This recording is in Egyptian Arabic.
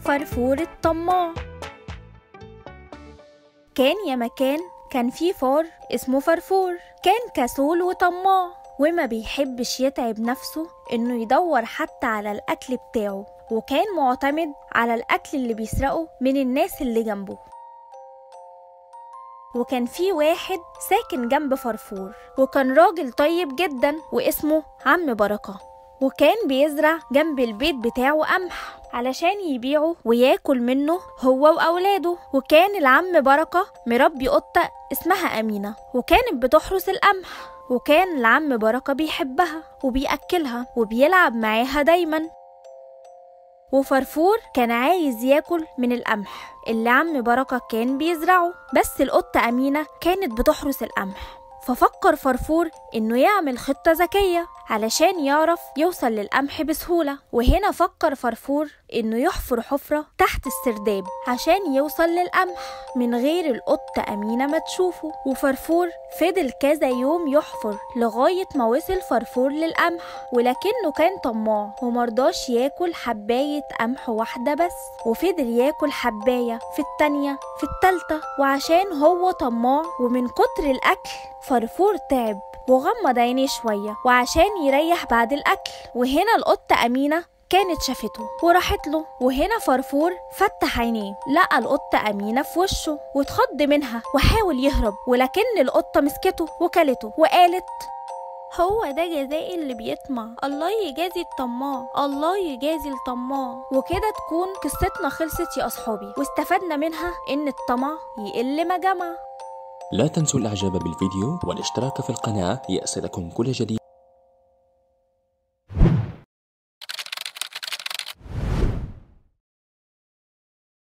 فرفور الطماع كان يا مكان كان في فار اسمه فرفور كان كسول وطماع وما بيحبش يتعب نفسه انه يدور حتى على الاكل بتاعه وكان معتمد على الاكل اللي بيسرقه من الناس اللي جنبه وكان في واحد ساكن جنب فرفور وكان راجل طيب جدا واسمه عم بركة وكان بيزرع جنب البيت بتاعه قمح علشان يبيعه وياكل منه هو وأولاده وكان العم بركة مربي قطة اسمها أمينة وكانت بتحرس القمح وكان العم بركة بيحبها وبيأكلها وبيلعب معاها دايما وفرفور كان عايز ياكل من القمح اللي عم بركة كان بيزرعه بس القطة أمينة كانت بتحرس القمح ففكر فرفور إنه يعمل خطة ذكية علشان يعرف يوصل للقمح بسهولة وهنا فكر فرفور إنه يحفر حفرة تحت السرداب عشان يوصل للقمح من غير القطة أمينة ما تشوفه وفرفور فضل كذا يوم يحفر لغاية ما وصل فرفور للقمح ولكنه كان طماع ومرضاش ياكل حباية قمح واحدة بس وفضل ياكل حباية في التانية في التالتة وعشان هو طماع ومن كتر الأكل فرفور تعب وغمض عينيه شوية وعشان يريح بعد الأكل وهنا القطة أمينة كانت شافته وراحت له وهنا فرفور فتح عينيه لقى القطة أمينة في وشه واتخض منها وحاول يهرب ولكن القطة مسكته وكلته وقالت هو ده جزاء اللي بيطمع الله يجازي الطماع الله يجازي الطماع وكده تكون قصتنا خلصت يا أصحابي واستفدنا منها إن الطمع يقل ما جمع لا تنسوا الإعجاب بالفيديو والاشتراك في القناة ليصلكم كل جديد